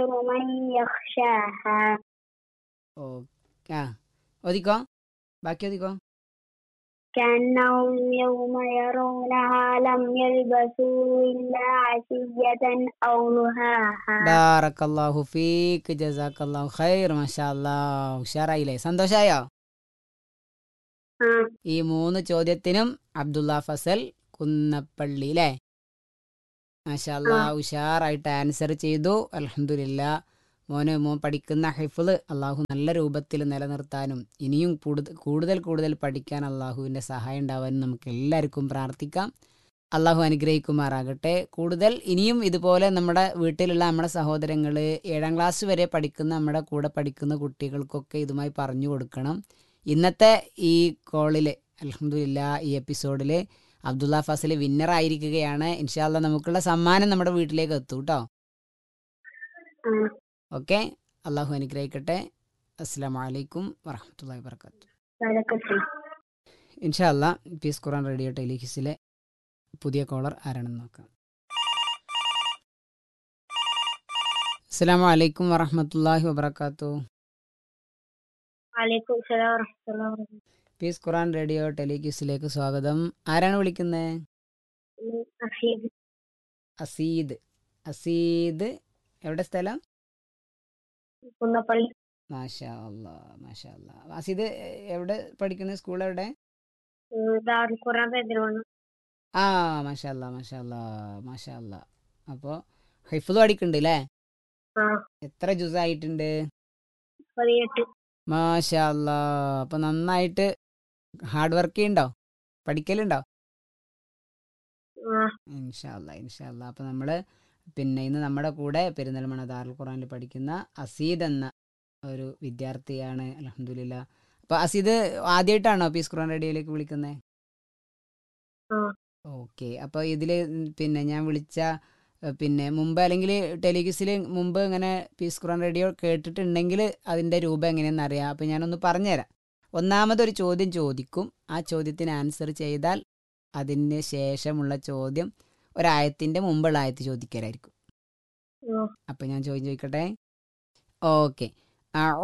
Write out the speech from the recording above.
من يخشاها ഓ ആ ഒതിക്കോ ബാക്കി ഒതിക്കോ كأنهم يوم يرونها لم يلبثوا إلا عشية أو ضحاها ബാറക്കല്ലാഹു ഫീക്ക് ജസാക്കല്ലാഹു ഖൈർ മാഷാ അല്ലാ ഉഷാറായില്ലേ സന്തോഷായോ آه. ഈ മൂന്ന് ചോദ്യത്തിനും അബ്ദുള്ള ഫസൽ കുന്നപ്പള്ളി അല്ലേ മാഷാ അല്ലാ ഉഷാറായിട്ട് ആൻസർ ചെയ്തു അൽഹംദുലില്ലാ മോന് മോൻ പഠിക്കുന്ന ഹിഫിള് അള്ളാഹു നല്ല രൂപത്തിൽ നിലനിർത്താനും ഇനിയും കൂടുതൽ കൂടുതൽ കൂടുതൽ പഠിക്കാൻ അള്ളാഹുവിൻ്റെ സഹായം ഉണ്ടാവാനും നമുക്ക് എല്ലാവർക്കും പ്രാർത്ഥിക്കാം അള്ളാഹു അനുഗ്രഹിക്കുമാറാകട്ടെ കൂടുതൽ ഇനിയും ഇതുപോലെ നമ്മുടെ വീട്ടിലുള്ള നമ്മുടെ സഹോദരങ്ങൾ ഏഴാം ക്ലാസ് വരെ പഠിക്കുന്ന നമ്മുടെ കൂടെ പഠിക്കുന്ന കുട്ടികൾക്കൊക്കെ ഇതുമായി പറഞ്ഞു കൊടുക്കണം ഇന്നത്തെ ഈ കോളിൽ അലഹമില്ല ഈ എപ്പിസോഡിൽ അബ്ദുള്ള ഫസൽ വിന്നർ ആയിരിക്കുകയാണ് ഇൻഷാല്ല നമുക്കുള്ള സമ്മാനം നമ്മുടെ വീട്ടിലേക്ക് എത്തും കേട്ടോ آه. ഓക്കെ അള്ളാഹു അനുഗ്രഹിക്കട്ടെ അസ്സാം വലൈക്കും വറഹമത്തല്ലാ വർക്കാത്തു بارك فيك ഇൻഷാല്ല പീസ് ഖുറാൻ റേഡിയോ ടെലിഹിസിലെ പുതിയ കോളർ ആരാണെന്ന് നോക്കാം അസ്സാം വലൈക്കും വറഹമത്തല്ലാഹി വബർക്കാത്തു وعليكم السلام ورحمة الله وبركاته പീസ് ഖുറാൻ റേഡിയോ ടെലിഹിസിലേക്ക് സ്വാഗതം ആരാണ് വിളിക്കുന്നത് أخير അസീദ് അസീദ് എവിടെ സ്ഥലം كنا പള്ളി മാഷാ അല്ലാ മാഷാ അല്ലാ അസീദ് എവിടെ പഠിക്കുന്നത് സ്കൂൾ എവിടെ ദാറുൽ ഖുർആൻ പെരുന്തൽമണ്ണ ആ മാഷാ അല്ലാ മാഷാ അല്ലാ മാഷാ അല്ലാ അപ്പോൾ ഹൈഫുദ് പഠിക്കുന്നുണ്ട് അല്ലേ ആ എത്ര ജ്യൂസ് ആയിട്ടുണ്ട് പതിനെട്ട് മാഷാ അല്ലാ അപ്പോൾ നന്നായിട്ട് ഹാർഡ് വർക്ക് ചെയ്യുന്നുണ്ടോ പഠിക്കലുണ്ടോ ആ ഇൻഷാല്ല ഇൻഷാല്ല അപ്പോൾ നമ്മൾ പിന്നെ ഇന്ന് നമ്മുടെ കൂടെ പെരിന്തൽമണ്ണ ദാറുൽ ഖുറാനിൽ പഠിക്കുന്ന അസീദ് എന്ന ഒരു വിദ്യാർത്ഥിയാണ് അലഹമുല്ല അപ്പോൾ അസീദ് ആദ്യമായിട്ടാണോ പീസ് ഖുറാൻ റേഡിയോയിലേക്ക് വിളിക്കുന്നത് ആ. ഓക്കെ അപ്പോൾ ഇതിൽ പിന്നെ ഞാൻ വിളിച്ച ഏഹ്, പിന്നെ മുമ്പ് അല്ലെങ്കിൽ ടെലിഗ്യൂസിൽ മുമ്പ് ഇങ്ങനെ പീസ് ഖുറാൻ റേഡിയോ കേട്ടിട്ടുണ്ടെങ്കിൽ അതിൻ്റെ രൂപം എങ്ങനെയെന്ന് അറിയാം അപ്പോൾ ഞാനൊന്ന് പറഞ്ഞുതരാം ഒന്നാമതൊരു ചോദ്യം ചോദിക്കും ആ ചോദ്യത്തിന് ആൻസർ ചെയ്താൽ അതിന് ശേഷമുള്ള ചോദ്യം ഒരായത്തിൻ്റെ മുമ്പുള്ള ആയത്ത് ചോദിക്കലായിരിക്കും ആ അപ്പം ഞാൻ ചോദ്യം ചോദിക്കട്ടെ ഓക്കെ